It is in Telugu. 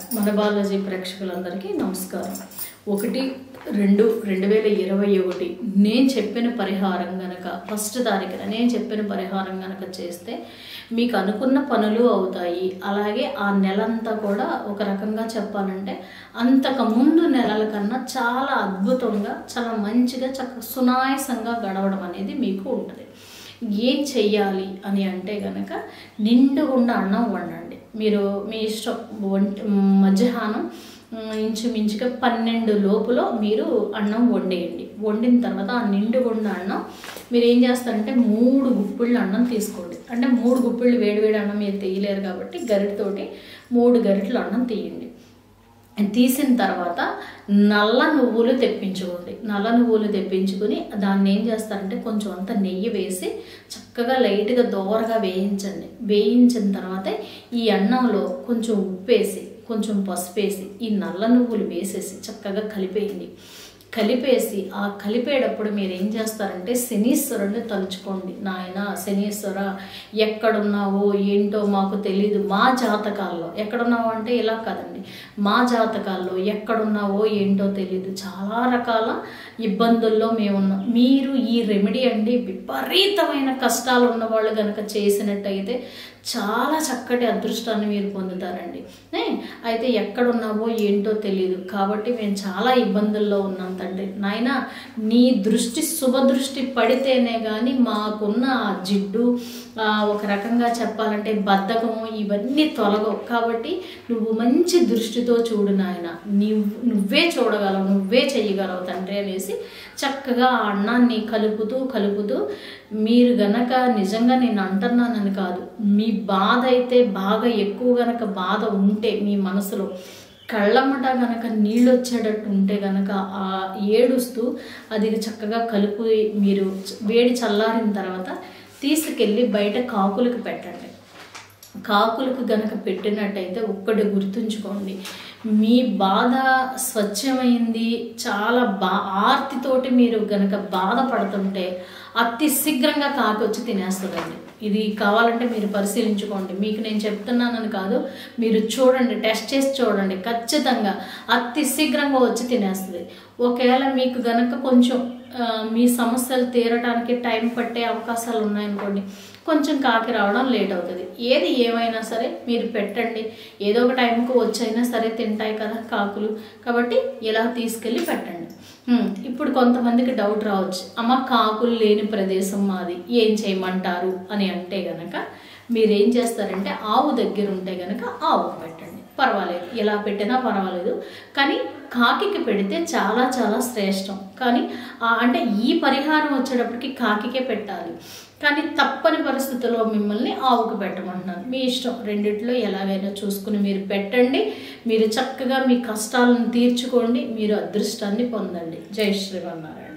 మన బాలాజీ ప్రేక్షకులందరికీ నమస్కారం ఒకటి రెండు రెండు వేల ఇరవై ఒకటి నేను చెప్పిన పరిహారం గనక ఫస్ట్ తారీఖున నేను చెప్పిన పరిహారం గనక చేస్తే మీకు అనుకున్న పనులు అవుతాయి అలాగే ఆ నెలంతా కూడా ఒక రకంగా చెప్పాలంటే అంతకు ముందు నెలల కన్నా చాలా అద్భుతంగా చాలా మంచిగా చక్క సునాయసంగా గడవడం అనేది మీకు ఉంటుంది ఏం చెయ్యాలి అని అంటే గనక నిండుగుండా అన్నం వండండి మీరు మీ ఇష్టం వంట మధ్యాహ్నం ఉమ్, ఇంచుమించుగా పన్నెండు లోపులో మీరు అన్నం వండేయండి వండిన తర్వాత ఆ నిండుగుండా అన్నం మీరు ఏం చేస్తారంటే మూడు గుప్పిళ్ళు అన్నం తీసుకోండి అంటే మూడు గుప్పిళ్ళు వేడివేడి అన్నం మీరు తీయలేరు కాబట్టి గరిటతోటి మూడు గరిటెలు అన్నం తీయండి తీసిన తర్వాత నల్ల నువ్వులు తెప్పించుకోండి నల్ల నువ్వులు తెప్పించుకుని దాన్ని ఏం చేస్తారంటే కొంచెం అంత నెయ్యి వేసి చక్కగా లైట్గా దోరగా వేయించండి వేయించిన తర్వాత ఈ అన్నంలో కొంచెం ఉప్పేసి కొంచెం పసుపు వేసి ఈ నల్ల నువ్వులు వేసేసి చక్కగా కలిపేయండి కలిపేసి ఆ కలిపేటప్పుడు మీరు ఏం చేస్తారంటే శనీశ్వరుని తలుచుకోండి నాయన శనీశ్వర ఎక్కడున్నావో ఏంటో మాకు తెలియదు మా జాతకాల్లో ఎక్కడున్నావో అంటే ఇలా కాదండి మా జాతకాల్లో ఎక్కడున్నావో ఏంటో తెలియదు చాలా రకాల ఇబ్బందుల్లో మేమున్నాం మీరు ఈ రెమెడీ అండి విపరీతమైన కష్టాలు ఉన్న వాళ్ళు కనుక చేసినట్టయితే చాలా చక్కటి అదృష్టాన్ని మీరు పొందుతారండి ఏ, అయితే ఎక్కడున్నావో ఏంటో తెలియదు కాబట్టి మేము చాలా ఇబ్బందుల్లో ఉన్నాం తండ్రి నాయన నీ దృష్టి శుభ దృష్టి పడితేనే కానీ మాకున్న ఆ జిడ్డు ఆ, ఒక రకంగా చెప్పాలంటే బద్ధకము ఇవన్నీ తొలగవు కాబట్టి నువ్వు మంచి దృష్టితో చూడు నాయన నీవు నువ్వే చూడగలవు నువ్వే చెయ్యగలవు తండ్రి అనేసి చక్కగా ఆ అన్నాన్ని కలుపుతూ కలుపుతూ మీరు గనక నిజంగా నేను అంటున్నానని కాదు మీ బాధ అయితే బాగా ఎక్కువ గనక బాధ ఉంటే మీ మనసులో కళ్ళమ్మట గనక నీళ్ళు వచ్చేటట్టు ఉంటే గనక ఆ ఏడుస్తూ అది చక్కగా కలుపు మీరు వేడి చల్లారిన తర్వాత తీసుకెళ్ళి బయట కాకులకు పెట్టండి కాకులకు గనక పెట్టినట్టయితే ఒక్కటి గుర్తుంచుకోండి మీ బాధ స్వచ్ఛమైంది చాలా బా ఆర్తితోటి మీరు గనక బాధపడుతుంటే అతి శీఘ్రంగా కాకి వచ్చి తినేస్తుందండి ఇది కావాలంటే మీరు పరిశీలించుకోండి మీకు నేను చెప్తున్నానని కాదు మీరు చూడండి టెస్ట్ చేసి చూడండి ఖచ్చితంగా అతి శీఘ్రంగా వచ్చి తినేస్తుంది ఒకవేళ మీకు గనక కొంచెం ఆ, మీ సమస్యలు తీరడానికి టైం పట్టే అవకాశాలు ఉన్నాయనుకోండి కొంచెం కాకి రావడం లేట్ అవుతుంది ఏది ఏమైనా సరే మీరు పెట్టండి ఏదో ఒక టైంకు వచ్చైనా సరే తింటాయి కదా కాకులు కాబట్టి ఇలా తీసుకెళ్ళి పెట్టండి హ్మ్, ఇప్పుడు కొంతమందికి డౌట్ రావచ్చు అమ్మ కాకులు లేని ప్రదేశం మాది ఏం చేయమంటారు అని అంటే గనక మీరు ఏం చేస్తారంటే ఆవు దగ్గర ఉంటే గనక ఆవుకు పెట్టండి పర్వాలేదు ఎలా పెట్టినా పర్వాలేదు కానీ కాకికి పెడితే చాలా చాలా శ్రేష్టం కానీ ఆ, అంటే ఈ పరిహారం వచ్చేటప్పటికి కాకికే పెట్టాలి కానీ తప్పని పరిస్థితుల్లో మిమ్మల్ని ఆవుకు పెట్టమంటున్నాను మీ ఇష్టం రెండిట్లో ఎలాగైనా చూసుకుని మీరు పెట్టండి మీరు చక్కగా మీ కష్టాలను తీర్చుకోండి మీరు అదృష్టాన్ని పొందండి జై శ్రీమన్నారాయణ